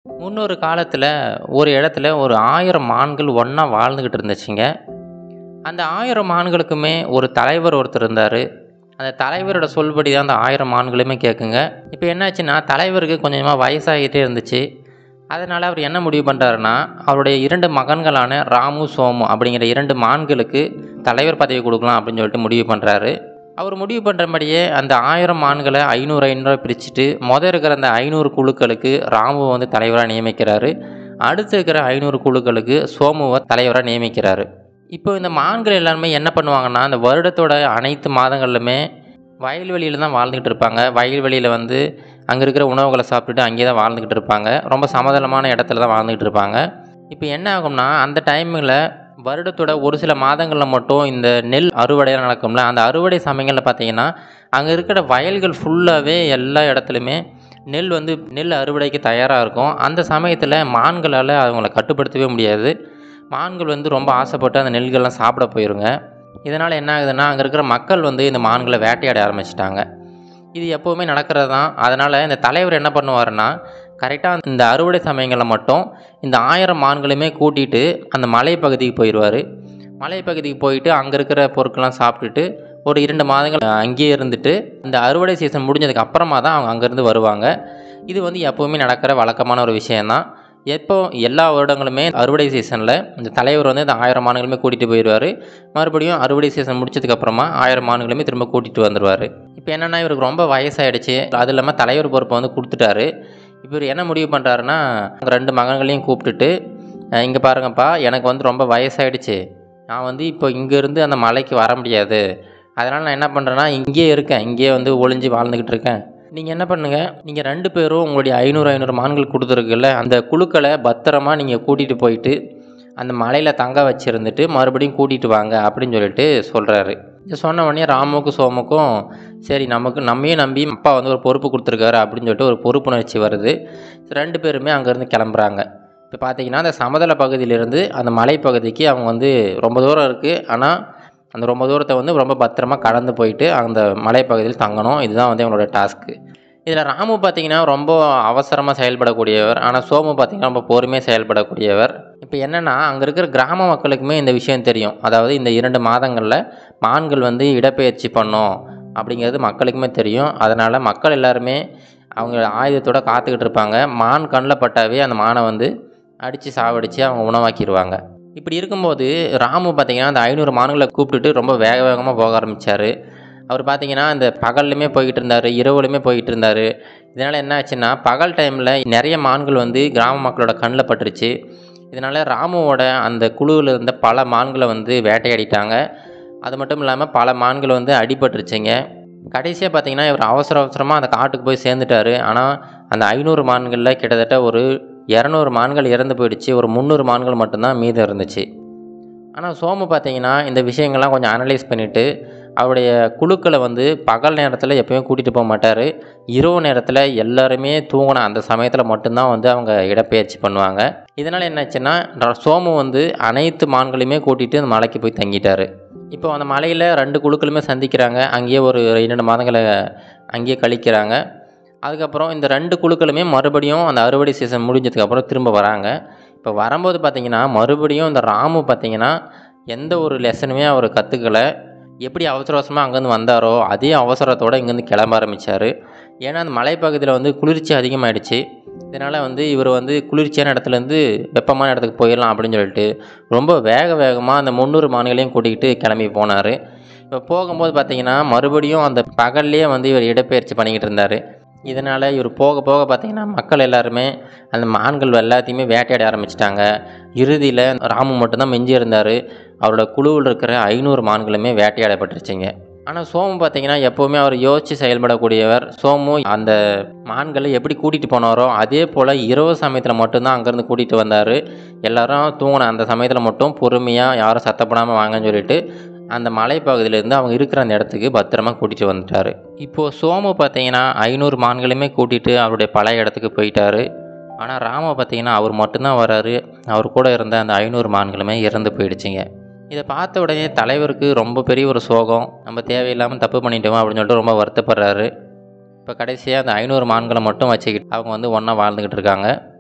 முன்னொரு காலத்தில் ஒரு இடத்துல ஒரு ஆயிரம் மான்கள் ஒன்றா வாழ்ந்துக்கிட்டு இருந்துச்சுங்க அந்த ஆயிரம் மான்களுக்குமே ஒரு தலைவர் ஒருத்தர் இருந்தார் அந்த தலைவரோட சொல்படி தான் அந்த ஆயிரம் மான்களுமே கேட்குங்க இப்போ என்னாச்சுன்னா தலைவருக்கு கொஞ்சமாக வயசாகிட்டே இருந்துச்சு அதனால் அவர் என்ன முடிவு பண்ணுறாருன்னா அவருடைய இரண்டு மகன்களான ராமு சோமு அப்படிங்கிற இரண்டு மான்களுக்கு தலைவர் பதவி கொடுக்கலாம் அப்படின்னு சொல்லிட்டு முடிவு பண்ணுறாரு அவர் முடிவு பண்ணுறபடியே அந்த ஆயிரம் மான்களை ஐநூறு ஐநூறுரூவா பிரிச்சுட்டு மொதல் இருக்கிற அந்த ஐநூறு குழுக்களுக்கு ராமுவை வந்து தலைவராக நியமிக்கிறாரு அடுத்து இருக்கிற ஐநூறு குழுக்களுக்கு சோமுவை தலைவராக நியமிக்கிறாரு இப்போ இந்த மான்கள் எல்லாருமே என்ன பண்ணுவாங்கன்னா அந்த வருடத்தோட அனைத்து மாதங்கள்லுமே வயல்வெளியில் தான் வாழ்ந்துக்கிட்டு இருப்பாங்க வயல்வெளியில் வந்து அங்கே இருக்கிற உணவுகளை சாப்பிட்டுட்டு அங்கேயே தான் வாழ்ந்துக்கிட்டு இருப்பாங்க ரொம்ப சமதளமான இடத்துல தான் வாழ்ந்துக்கிட்டு இருப்பாங்க இப்போ என்ன ஆகும்னா அந்த டைமில் வருடத்தோட ஒரு சில மாதங்களில் மட்டும் இந்த நெல் அறுவடையெல்லாம் நடக்கும்ல அந்த அறுவடை சமயங்களில் பார்த்தீங்கன்னா அங்கே இருக்கிற வயல்கள் ஃபுல்லாகவே எல்லா இடத்துலையுமே நெல் வந்து நெல் அறுவடைக்கு தயாராக இருக்கும் அந்த சமயத்தில் மான்களால் அவங்கள கட்டுப்படுத்தவே முடியாது மான்கள் வந்து ரொம்ப ஆசைப்பட்டு அந்த நெல்கள்லாம் சாப்பிட போயிருங்க இதனால் என்ன ஆகுதுன்னா அங்கே இருக்கிற மக்கள் வந்து இந்த மான்களை வேட்டையாட ஆரம்பிச்சிட்டாங்க இது எப்போவுமே நடக்கிறது தான் அதனால் இந்த தலைவர் என்ன பண்ணுவாருன்னா கரெக்டாக இந்த அறுவடை சமயங்களில் மட்டும் இந்த ஆயிரம் மான்களையுமே கூட்டிகிட்டு அந்த மலைப்பகுதிக்கு போயிடுவார் மலைப்பகுதிக்கு போயிட்டு அங்கே இருக்கிற பொருட்கள்லாம் சாப்பிட்டுட்டு ஒரு இரண்டு மாதங்கள் அங்கேயே இருந்துட்டு இந்த அறுவடை சீசன் முடிஞ்சதுக்கு அப்புறமா தான் அவங்க அங்கேருந்து வருவாங்க இது வந்து எப்போவுமே நடக்கிற வழக்கமான ஒரு விஷயந்தான் எப்போ எல்லா வருடங்களுமே அறுவடை சீசனில் இந்த தலைவர் வந்து இந்த ஆயிரம் மான்களுமே கூட்டிகிட்டு போயிடுவார் மறுபடியும் அறுவடை சீசன் முடிச்சதுக்கப்புறமா ஆயிரம் மான்களுமே திரும்ப கூட்டிகிட்டு வந்துடுவார் இப்போ என்னென்னா இவருக்கு ரொம்ப வயசாயிடுச்சு அது இல்லாமல் தலைவர் பொறுப்பை வந்து கொடுத்துட்டாரு இப்போ இவர் என்ன முடிவு பண்ணுறாருன்னா ரெண்டு மகன்களையும் கூப்பிட்டுட்டு இங்கே பாருங்கப்பா எனக்கு வந்து ரொம்ப வயசாயிடுச்சு நான் வந்து இப்போ இங்கேருந்து அந்த மலைக்கு வர முடியாது அதனால் நான் என்ன பண்ணுறேன்னா இங்கேயே இருக்கேன் இங்கேயே வந்து ஒளிஞ்சு வாழ்ந்துக்கிட்டு இருக்கேன் நீங்கள் என்ன பண்ணுங்கள் நீங்கள் ரெண்டு பேரும் உங்களுடைய ஐநூறு ஐநூறு மான்கள் கொடுத்துருக்குல்ல அந்த குழுக்களை பத்திரமா நீங்கள் கூட்டிகிட்டு போயிட்டு அந்த மலையில் தங்க வச்சுருந்துட்டு மறுபடியும் கூட்டிகிட்டு வாங்க அப்படின்னு சொல்லிட்டு சொல்கிறாரு இது சொன்ன உடனே ராமுக்கும் சோமுக்கும் சரி நமக்கு நம்மையும் நம்பி அப்பா வந்து ஒரு பொறுப்பு கொடுத்துருக்காரு அப்படின்னு சொல்லிட்டு ஒரு பொறுப்புணர்ச்சி வருது ரெண்டு பேருமே அங்கேருந்து கிளம்புறாங்க இப்போ பார்த்தீங்கன்னா அந்த சமதள பகுதியிலேருந்து அந்த மலைப்பகுதிக்கு அவங்க வந்து ரொம்ப தூரம் இருக்குது ஆனால் அந்த ரொம்ப தூரத்தை வந்து ரொம்ப பத்திரமா கடந்து போயிட்டு அந்த மலைப்பகுதியில் தங்கணும் இதுதான் வந்து அவங்களோட டாஸ்க்கு இதில் ராமு பார்த்தீங்கன்னா ரொம்ப அவசரமாக செயல்படக்கூடியவர் ஆனால் சோமு பார்த்தீங்கன்னா ரொம்ப பொறுமையாக செயல்படக்கூடியவர் இப்போ என்னென்னா அங்கே இருக்கிற கிராம மக்களுக்குமே இந்த விஷயம் தெரியும் அதாவது இந்த இரண்டு மாதங்களில் மான்கள் வந்து இடப்பெயர்ச்சி பண்ணும் அப்படிங்கிறது மக்களுக்குமே தெரியும் அதனால் மக்கள் எல்லாருமே அவங்க ஆயுதத்தோடு காத்துக்கிட்டு இருப்பாங்க மான் கண்ணில் பட்டாவே அந்த மானை வந்து அடித்து சாவடித்து அவங்க உணவாக்கிடுவாங்க இப்படி இருக்கும்போது ராமு பார்த்தீங்கன்னா அந்த ஐநூறு மான்களை கூப்பிட்டுட்டு ரொம்ப வேக வேகமாக போக ஆரம்பித்தார் அவர் பார்த்தீங்கன்னா இந்த பகல்லையுமே போய்கிட்டு இருந்தார் இரவுலையுமே போய்கிட்டு இருந்தார் இதனால் என்ன ஆச்சுன்னா பகல் டைமில் நிறைய மான்கள் வந்து கிராம மக்களோட கண்ணில் பட்டுருச்சு இதனால் ராமுவோட அந்த குழுவில் இருந்த பல மான்களை வந்து வேட்டையாடிட்டாங்க அது மட்டும் இல்லாமல் பல மான்கள் வந்து அடிபட்டுருச்சுங்க கடைசியாக பார்த்தீங்கன்னா இவர் அவசர அவசரமாக அந்த காட்டுக்கு போய் சேர்ந்துட்டார் ஆனால் அந்த ஐநூறு மான்களில் கிட்டத்தட்ட ஒரு இரநூறு மான்கள் இறந்து போயிடுச்சு ஒரு முந்நூறு மான்கள் மட்டும்தான் மீதம் இருந்துச்சு ஆனால் சோமு பார்த்தீங்கன்னா இந்த விஷயங்கள்லாம் கொஞ்சம் அனலைஸ் பண்ணிவிட்டு அவருடைய குழுக்களை வந்து பகல் நேரத்தில் எப்போயும் கூட்டிகிட்டு போக மாட்டார் இரவு நேரத்தில் எல்லாருமே தூங்கின அந்த சமயத்தில் மட்டும்தான் வந்து அவங்க இடப்பெயர்ச்சி பண்ணுவாங்க இதனால் என்னாச்சுன்னா சோமு வந்து அனைத்து மான்களையுமே கூட்டிகிட்டு அந்த மலைக்கு போய் தங்கிட்டார் இப்போ அந்த மலையில் ரெண்டு குழுக்களுமே சந்திக்கிறாங்க அங்கேயே ஒரு இரண்டு மாதங்களை அங்கேயே கழிக்கிறாங்க அதுக்கப்புறம் இந்த ரெண்டு குழுக்களுமே மறுபடியும் அந்த அறுவடை சீசன் முடிஞ்சதுக்கப்புறம் திரும்ப வராங்க இப்போ வரும்போது பார்த்திங்கன்னா மறுபடியும் இந்த ராமு பார்த்திங்கன்னா எந்த ஒரு லெசனுமே அவர் கற்றுக்கலை எப்படி அவசர அவசரமாக அங்கேருந்து வந்தாரோ அதே அவசரத்தோடு இங்கேருந்து கிளம்ப ஆரம்பித்தார் ஏன்னா அந்த மலைப்பகுதியில் வந்து குளிர்ச்சி அதிகமாகிடுச்சு இதனால் வந்து இவர் வந்து குளிர்ச்சியான இடத்துலேருந்து வெப்பமான இடத்துக்கு போயிடலாம் அப்படின்னு சொல்லிட்டு ரொம்ப வேக வேகமாக அந்த முந்நூறு மான்களையும் கூட்டிகிட்டு கிளம்பி போனார் இப்போ போகும்போது பார்த்திங்கன்னா மறுபடியும் அந்த பகல்லையே வந்து இவர் இடப்பெயர்ச்சி பண்ணிக்கிட்டு இருந்தார் இதனால் இவர் போக போக பார்த்திங்கன்னா மக்கள் எல்லாருமே அந்த மான்கள் எல்லாத்தையுமே வேட்டையாட ஆரம்பிச்சிட்டாங்க இறுதியில் ராமு மட்டும்தான் மிஞ்சி இருந்தார் அவரோட குழுவில் இருக்கிற ஐநூறு மான்களுமே வேட்டையாடப்பட்டுருச்சுங்க ஆனால் சோமு பார்த்தீங்கன்னா எப்போவுமே அவர் யோசித்து செயல்படக்கூடியவர் சோமு அந்த மான்களை எப்படி கூட்டிகிட்டு போனாரோ அதே போல் இரவு சமயத்தில் மட்டும்தான் அங்கேருந்து கூட்டிகிட்டு வந்தார் எல்லாரும் தூங்கின அந்த சமயத்தில் மட்டும் பொறுமையாக யாரும் சத்தப்படாமல் வாங்கன்னு சொல்லிட்டு அந்த மலைப்பகுதியிலேருந்து அவங்க இருக்கிற அந்த இடத்துக்கு பத்திரமா கூட்டிகிட்டு வந்துட்டார் இப்போது சோமு பார்த்தீங்கன்னா ஐநூறு மான்களையுமே கூட்டிகிட்டு அவருடைய பழைய இடத்துக்கு போயிட்டார் ஆனால் ராம பார்த்தீங்கன்னா அவர் மட்டும்தான் வராரு அவர் கூட இருந்த அந்த ஐநூறு மான்களுமே இறந்து போயிடுச்சுங்க இதை பார்த்த உடனே தலைவருக்கு ரொம்ப பெரிய ஒரு சோகம் நம்ம தேவையில்லாமல் தப்பு பண்ணிட்டோம் அப்படின்னு சொல்லிட்டு ரொம்ப வருத்தப்படுறாரு இப்போ கடைசியாக அந்த ஐநூறு மான்களை மட்டும் வச்சுக்கிட்டு அவங்க வந்து ஒன்றா வாழ்ந்துக்கிட்டு இருக்காங்க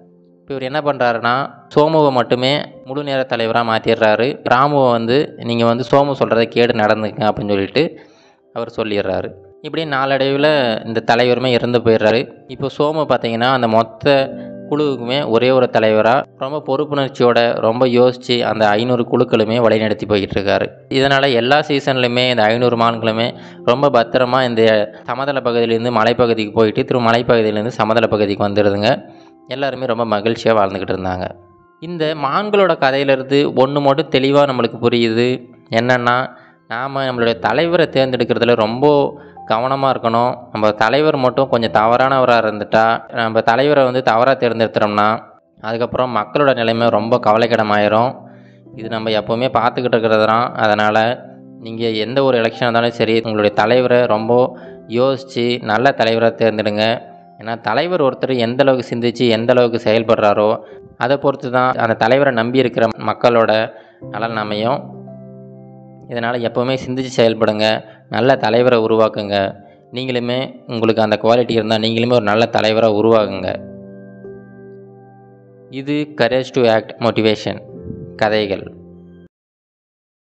இப்போ இவர் என்ன பண்ணுறாருன்னா சோமுவை மட்டுமே முழு நேர தலைவராக மாற்றிடுறாரு ராமுவை வந்து நீங்கள் வந்து சோமு சொல்கிறத கேடு நடந்துங்க அப்படின்னு சொல்லிட்டு அவர் சொல்லிடுறாரு இப்படி நாளடைவில் இந்த தலைவருமே இறந்து போயிடுறாரு இப்போ சோமு பார்த்தீங்கன்னா அந்த மொத்த குழுவுக்குமே ஒரே ஒரு தலைவராக ரொம்ப பொறுப்புணர்ச்சியோட ரொம்ப யோசித்து அந்த ஐநூறு குழுக்களுமே வழிநடத்தி போய்கிட்டு இருக்காரு இதனால் எல்லா சீசன்லையுமே இந்த ஐநூறு மான்களுமே ரொம்ப பத்திரமா இந்த சமதள பகுதியிலேருந்து மலைப்பகுதிக்கு போயிட்டு திரும்ப மலைப்பகுதியிலேருந்து சமதள பகுதிக்கு வந்துடுதுங்க எல்லாருமே ரொம்ப மகிழ்ச்சியாக வாழ்ந்துக்கிட்டு இருந்தாங்க இந்த மான்களோட கதையிலேருந்து ஒன்று மட்டும் தெளிவாக நம்மளுக்கு புரியுது என்னென்னா நாம் நம்மளுடைய தலைவரை தேர்ந்தெடுக்கிறதுல ரொம்ப கவனமாக இருக்கணும் நம்ம தலைவர் மட்டும் கொஞ்சம் தவறானவராக இருந்துட்டா நம்ம தலைவரை வந்து தவறாக தேர்ந்தெடுத்துட்டோம்னா அதுக்கப்புறம் மக்களோட நிலைமை ரொம்ப கவலைக்கிடமாயிரும் இது நம்ம எப்போவுமே பார்த்துக்கிட்டு இருக்கிறது தான் அதனால் நீங்கள் எந்த ஒரு எலெக்ஷன் இருந்தாலும் சரி உங்களுடைய தலைவரை ரொம்ப யோசித்து நல்ல தலைவரை தேர்ந்தெடுங்க ஏன்னா தலைவர் ஒருத்தர் எந்த அளவுக்கு சிந்திச்சு எந்த அளவுக்கு செயல்படுறாரோ அதை பொறுத்து தான் அந்த தலைவரை நம்பி இருக்கிற மக்களோட நலன் அமையும் இதனால் எப்போவுமே சிந்திச்சு செயல்படுங்க நல்ல தலைவரை உருவாக்குங்க நீங்களுமே உங்களுக்கு அந்த குவாலிட்டி இருந்தால் நீங்களுமே ஒரு நல்ல தலைவராக உருவாகுங்க இது கரேஜ் டு ஆக்ட் மோட்டிவேஷன் கதைகள்